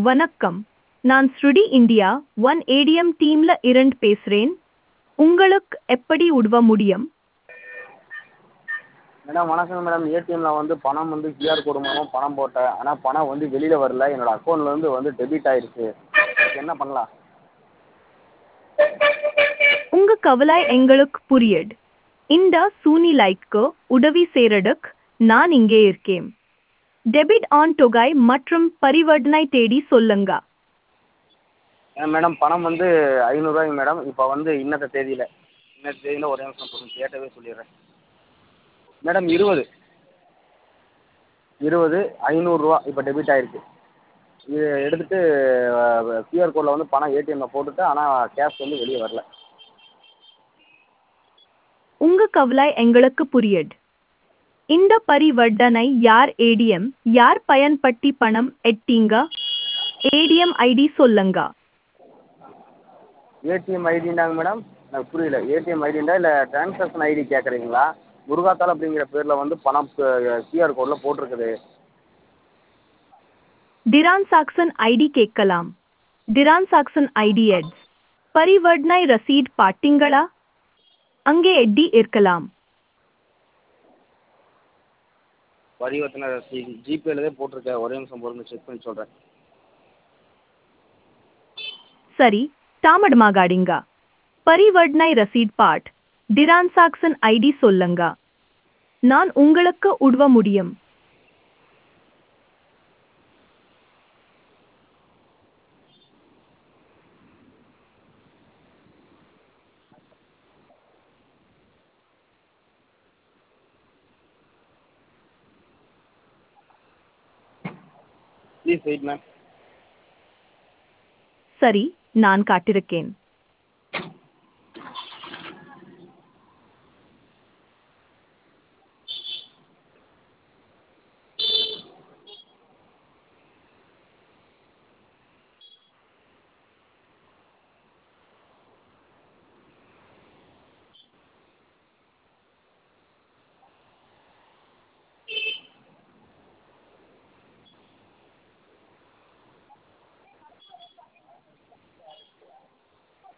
வணக்கம் நான் ஸ்ருடி இந்தியா ஒன் ஏடிஎம் டீம்ல இருந்து பேசுறேன் உங்களுக்கு எப்படி உதவ முடியும் மேடம் வணக்கம் மேடம் ஏடிஎம்மில் வந்து பணம் வந்து கியூஆர் கோடு மூலமாக பணம் போட்டேன் ஆனால் பணம் வந்து வெளியில் வரல என்னோடய அக்கௌண்ட்லேருந்து வந்து டெபிட் ஆயிடுச்சு அதுக்கு என்ன பண்ணலாம் உங்க கவலை எங்களுக்கு புரியுது இந்த சூழ்நிலைக்கு உதவி செய்யறதுக்கு நான் இங்கே இருக்கேன் டெபிட் ஆன் தொகை மற்றும் பரிவர்த்தனை தேடி சொல்லுங்க ஏன் மேடம் பணம் வந்து ஐநூறுரூவாய்ங்க மேடம் இப்போ வந்து இன்னத்த தேதியில் இன்னத்த தேதியில் ஒரே நிமிஷம் பொறுங்க கேட்டவே சொல்லிடுறேன் மேடம் இருபது இருபது ஐநூறுரூவா இப்போ டெபிட் ஆயிருக்கு இது எடுத்துகிட்டு கியூஆர் கோடில் வந்து பணம் ஏடிஎம்மில் போட்டுவிட்டேன் ஆனால் கேஷ் வந்து வெளியே வரல உங்க கவலை எங்களுக்கு புரியுது இந்த பரிவர்த்தனை யார் ஏடிஎம் யார் பயன்படுத்தி பணம் எட்டீங்க ஏடிஎம் ஐடி சொல்லுங்க ஏடிஎம் ஐடிண்டாங்க மேடம் எனக்கு புரியல ஏடிஎம் ஐடிண்டா இல்லை ட்ரான்சாக்ஷன் ஐடி கேட்குறீங்களா முருகாத்தாள் அப்படிங்கிற பேரில் வந்து பணம் கியூஆர் கோடில் போட்டிருக்குது டிரான்சாக்சன் ஐடி கேட்கலாம் டிரான்சாக்சன் ஐடி எட்ஸ் பரிவர்த்தனை ரசீட் பாட்டிங்களா அங்கே எட்டி இருக்கலாம் பரிவர்த்தனை ரசீது ஜிபேல தான் போட்டிருக்கேன் ஒரே நிமிஷம் பொறுங்க செக் பண்ணி சொல்கிறேன் சரி தாமடமாகாடிங்க பரிவர்த்தனை ரசீட் பாட் டிரான்சாக்சன் ஐடி சொல்லுங்க நான் உங்களுக்கு உதவ முடியும் ப்ளீஸ் வெயிட் மேம் சரி நான் காட்டிருக்கேன்